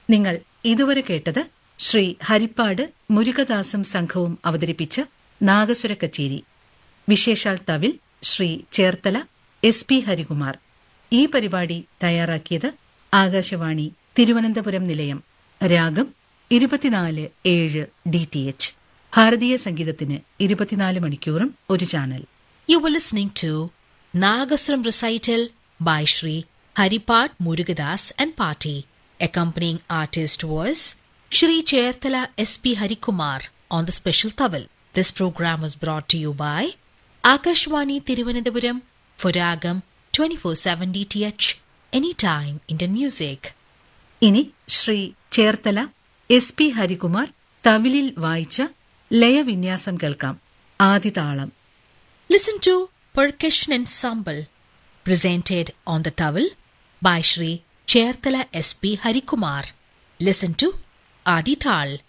നിങ്ങൾ ഇതുവരെ കേട്ടത് ശ്രീ ഹരിപ്പാട് മുരുകദാസും സംഘവും അവതരിപ്പിച്ച നാഗസുര കച്ചേരി വിശേഷാൽ തവിൽ ശ്രീ ചേർത്തല എസ് പി ഹരികുമാർ ഈ പരിപാടി തയ്യാറാക്കിയത് ആകാശവാണി തിരുവനന്തപുരം നിലയം രാഗം ഇരുപത്തിനാല് ഏഴ് ഡി ടി എച്ച് ഭാരതീയ സംഗീതത്തിന് ഇരുപത്തിനാല് മണിക്കൂറും ഒരു channel You were listening to Nagasram recital by Sri Haripad Murugadas and Party. Accompanying artist was Shri Chairthala S.P. Harikumar on the special towel. This program was brought to you by Akashwani Tiruvananthapuram for Ragam 24/7 DTH Anytime Indian Music. ഇനി Sri Cherthala S P Harikumar തവിലിൽ വായിച്ച ലയവിന്യാസം കേൾക്കാം ആദിതാളം Listen to Percussion Ensemble presented on the towel by Shri Chairthala S.P. Harikumar. Listen to Adi Thal